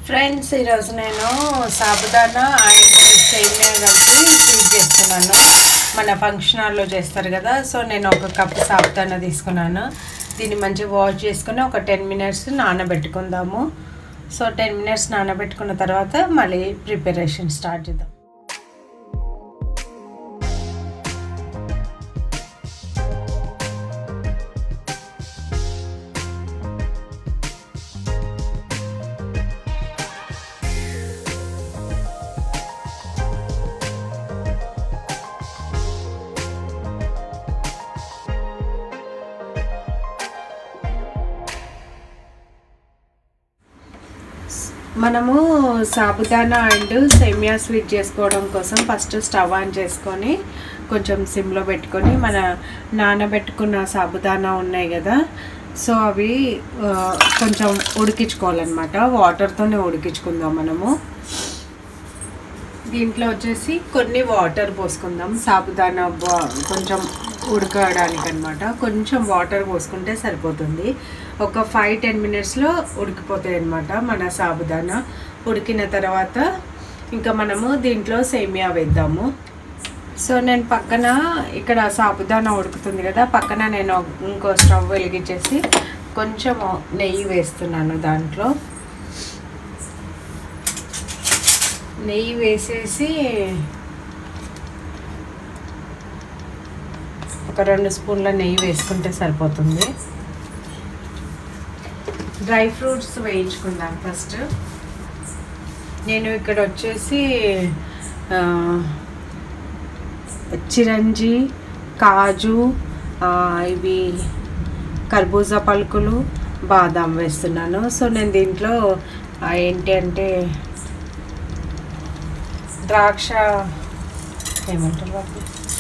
friends ఈరోజు నేను sabudana and సేమియా కలిపి స్వీట్ చేస్తున్నాను మన ఫంక్షన్ హాల్లో చేస్తారు కదా సో నేను ఒక కప్పు సాబుదానా తీసుకున్నాను దీన్ని మంచిగా వాష్ చేసుకుని ఒక టెన్ మినిట్స్ నానబెట్టుకుందాము సో టెన్ మినిట్స్ నానబెట్టుకున్న తర్వాత మళ్ళీ ప్రిపరేషన్ స్టార్ట్ చేద్దాం మనము సాబుదానా అండ్ సేమియా స్వీట్ చేసుకోవడం కోసం ఫస్ట్ స్టవ్ ఆన్ చేసుకొని కొంచెం సిమ్లో పెట్టుకొని మన నానబెట్టుకున్న సాబుదానా ఉన్నాయి కదా సో అవి ఆ, కొంచెం ఉడికించుకోవాలన్నమాట వాటర్తోనే ఉడికించుకుందాం మనము దీంట్లో వచ్చేసి కొన్ని వాటర్ పోసుకుందాం సాబుదానా బా- కొంచెం ఉడకడానికి అనమాట కొంచెం వాటర్ పోసుకుంటే సరిపోతుంది ఒక ఫైవ్ టెన్ మినిట్స్లో ఉడికిపోతాయి అనమాట మన సాబుదానా ఉడికిన తర్వాత ఇంకా మనము దీంట్లో సేమియా వేద్దాము సో నేను పక్కన ఇక్కడ సాబుదానా ఉడుకుతుంది కదా పక్కన నేను ఇంకో స్టవ్ వెలిగించేసి కొంచెం నెయ్యి వేస్తున్నాను దాంట్లో నెయ్యి వేసేసి ఒక రెండు స్పూన్ల నెయ్యి వేసుకుంటే సరిపోతుంది డ్రై ఫ్రూట్స్ వేయించుకుందాం ఫస్ట్ నేను ఇక్కడ వచ్చేసి ఆ, చిరంజి కాజు ఆ, ఇవి కర్బూజా పలుకులు బాదాం వేస్తున్నాను సో నేను దీంట్లో ఆ, ఏంటి అంటే ద్రాక్ష ఏమంటారు వాటిని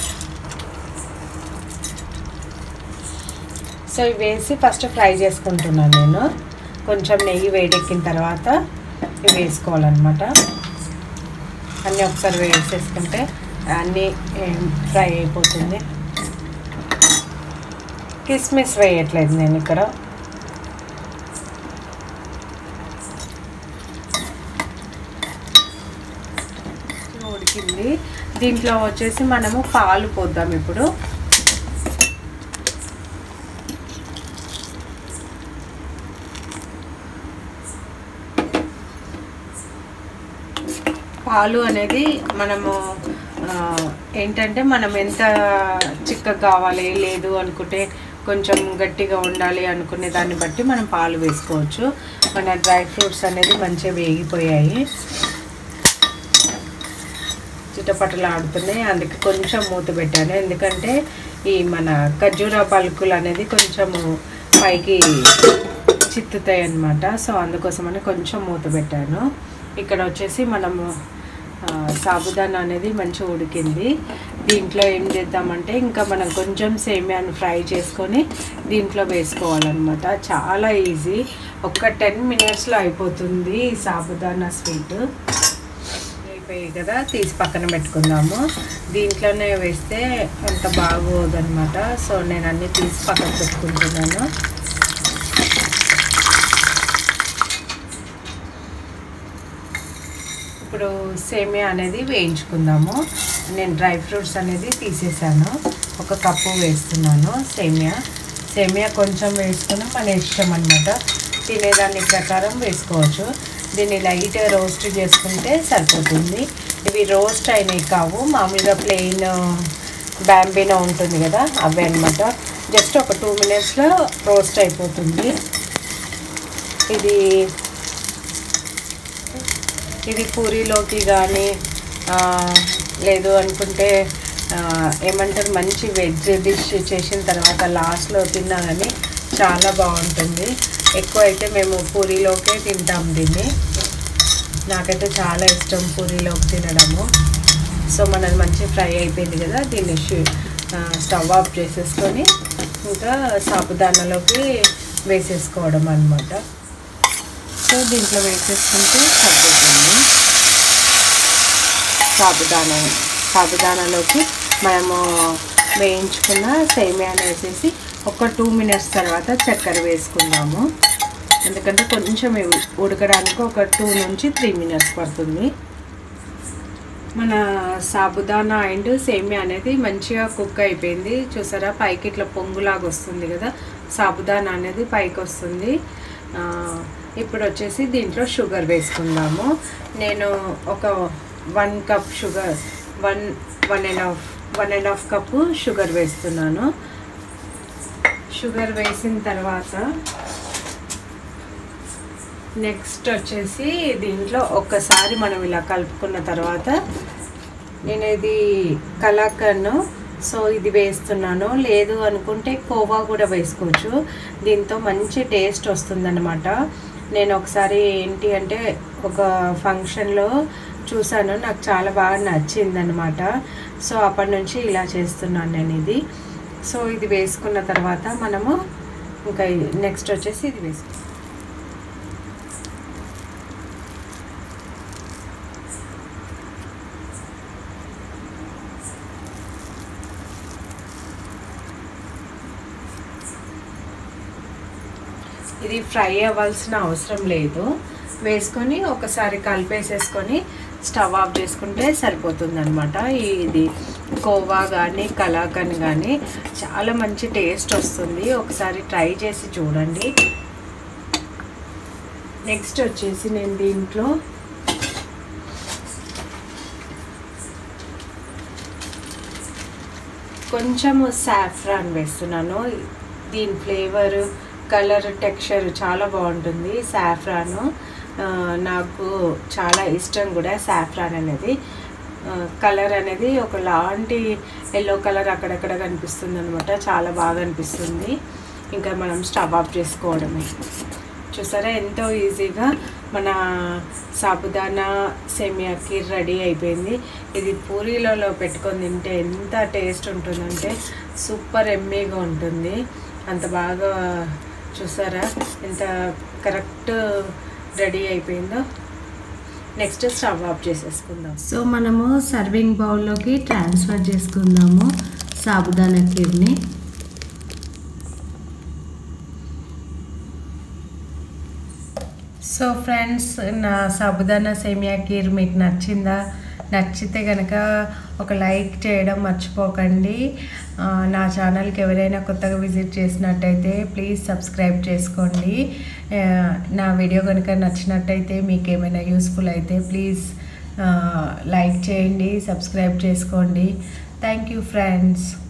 సో ఇవి వేసి ఫస్ట్ ఫ్రై చేసుకుంటున్నాను నేను కొంచెం నెయ్యి వేడెక్కిన తర్వాత ఇవి వేసుకోవాలన్నమాట అన్నీ ఒకసారి వేసేసుకుంటే అన్నీ ఫ్రై అయిపోతుంది కిస్మిస్ వేయట్లేదు నేను ఇక్కడ ఉడికింది దీంట్లో వచ్చేసి మనము పాలు పోద్దాం ఇప్పుడు పాలు అనేది మనము ఆ, ఏంటంటే మనం ఎంత చిక్కగా కావాలి లేదు అనుకుంటే కొంచెం గట్టిగా ఉండాలి అనుకునే దాన్ని బట్టి మనం పాలు వేసుకోవచ్చు మన డ్రై ఫ్రూట్స్ అనేది మంచిగా వేగిపోయాయి చిటపటలు ఆడుతున్నాయి అందుకే కొంచెం మూత పెట్టాను ఎందుకంటే ఈ మన ఖర్జూర పలుకులు అనేది కొంచెము పైకి చిత్తుతాయి అన్నమాట సో అందుకోసమని కొంచెం మూత పెట్టాను ఇక్కడ వచ్చేసి మనము ఆ, సాబుదానా అనేది మంచిగా ఉడికింది దీంట్లో ఏం చేద్దామంటే ఇంకా మనం కొంచెం సేమియాను ఫ్రై చేసుకొని దీంట్లో వేసుకోవాలన్నమాట చాలా ఈజీ ఒక్క టెన్ మినిట్స్లో అయిపోతుంది ఈ సాబుదానా స్వీట్ అయిపోయాయి కదా తీసి పక్కన పెట్టుకుందాము దీంట్లోనే వేస్తే అంత బాగోదన్నమాట సో నేను అన్నీ తీసి పక్కన పెట్టుకుంటున్నాను ఇప్పుడు సేమియా అనేది వేయించుకుందాము నేను డ్రై ఫ్రూట్స్ అనేది తీసేసాను ఒక కప్పు వేస్తున్నాను సేమియా సేమియా కొంచెం వేసుకుని మన ఇష్టం అనమాట తినేదాని ప్రకారం వేసుకోవచ్చు దీన్ని లైట్ రోస్ట్ చేసుకుంటే సరిపోతుంది ఇవి రోస్ట్ అయినవి కావు మామూలుగా ప్లెయిన్ బ్యాంబీనో ఉంటుంది కదా అవే అనమాట జస్ట్ ఒక టూ మినిట్స్లో రోస్ట్ అయిపోతుంది ఇది ఇది పూరీలోకి కానీ లేదు అనుకుంటే ఆ, ఏమంటారు మంచి వెజ్ డిష్ చేసిన తర్వాత లాస్ట్లో తిన్నా కానీ చాలా బాగుంటుంది ఎక్కువ అయితే మేము పూరీలోకే తింటాం దీన్ని నాకైతే చాలా ఇష్టం పూరీలోకి తినడము సో మనది మంచి ఫ్రై అయిపోయింది కదా దీన్ని షు- ఆ, స్టవ్ ఆఫ్ చేసేసుకొని ఇంకా సాబుదానాలోకి వేసేసుకోవడం అన్నమాట సో దీంట్లో వేసేసుకుంటే సరిపోతుంది సాబుదానా సాబుదానాలోకి మనము వేయించుకున్న సేమియాను వేసేసి ఒక టూ మినిట్స్ తర్వాత చక్కెర వేసుకుందాము ఎందుకంటే కొంచెం ఇవి ఉడకడానికి ఒక టూ నుంచి త్రీ మినిట్స్ పడుతుంది మన సాబుదానా అండ్ సేమియా అనేది మంచిగా కుక్ అయిపోయింది చూసారా పైకి ఇట్లా పొంగులాగా వస్తుంది కదా సాబుదానా అనేది పైకి వస్తుంది ఆ, ఇప్పుడు వచ్చేసి దీంట్లో షుగర్ వేసుకుందాము నేను ఒక one cup sugar one one and half one and half cup sugar వేస్తున్నాను షుగర్ వేసిన తర్వాత నెక్స్ట్ వచ్చేసి దీంట్లో ఒక్కసారి మనం ఇలా కలుపుకున్న తర్వాత నేను ఇది కలాకన్ను సో ఇది వేస్తున్నాను లేదు అనుకుంటే కోవా కూడా వేసుకోవచ్చు దీంతో మంచి టేస్ట్ వస్తుందన్నమాట నేను ఒకసారి ఏంటి అంటే ఒక ఫంక్షన్లో చూసాను నాకు చాలా బాగా నచ్చిందనమాట సో అప్పటి నుంచి ఇలా చేస్తున్నాను నేను ఇది సో ఇది వేసుకున్న తర్వాత మనము ఇంకా నెక్స్ట్ వచ్చేసి ఇది వేసుకుంటాం ఇది ఫ్రై అవ్వాల్సిన అవసరం లేదు వేసుకొని ఒకసారి కలిపేసేసుకొని స్టవ్ ఆఫ్ చేసుకుంటే సరిపోతుంది అనమాట ఇది కోవా కానీ కలాకన్ కానీ చాలా మంచి టేస్ట్ వస్తుంది ఒకసారి ట్రై చేసి చూడండి నెక్స్ట్ వచ్చేసి నేను దీంట్లో కొంచెము సాఫ్రాన్ వేస్తున్నాను దీని ఫ్లేవర్ కలర్ టెక్స్చర్ చాలా బాగుంటుంది సాఫ్రాను ఆ, నాకు చాలా ఇష్టం కూడా సాఫ్రాన్ అనేది కలర్ అనేది ఒకలాంటి ఎల్లో కలర్ అక్కడక్కడ కనిపిస్తుంది అనమాట చాలా బాగా అనిపిస్తుంది ఇంకా మనం స్టవ్ ఆఫ్ చేసుకోవడమే చూసారా ఎంతో ఈజీగా మన సాబుదానా సేమియా కీర్ రెడీ అయిపోయింది ఇది పూరీలలో పెట్టుకొని తింటే ఎంత టేస్ట్ ఉంటుందంటే సూపర్ ఎమ్మీగా ఉంటుంది అంత బాగా చూసారా ఎంత కరెక్ట్ రెడీ అయిపోయిందో నెక్స్ట్ స్టవ్ ఆఫ్ చేసేసుకుందాం సో మనము సర్వింగ్ బౌల్లోకి ట్రాన్స్ఫర్ చేసుకుందాము సాబుదానా కీర్ని సో ఫ్రెండ్స్ నా సాబుదానా సేమియా కీర్ మీకు నచ్చిందా నచ్చితే కనుక ఒక లైక్ చేయడం మర్చిపోకండి ఆ, నా ఛానల్కి ఎవరైనా కొత్తగా విజిట్ చేసినట్టయితే ప్లీజ్ సబ్స్క్రైబ్ చేసుకోండి ఆ, నా వీడియో కనుక నచ్చినట్టయితే మీకు ఏమైనా యూస్ఫుల్ అయితే ప్లీజ్ లైక్ చేయండి సబ్స్క్రైబ్ చేసుకోండి థ్యాంక్ యూ ఫ్రెండ్స్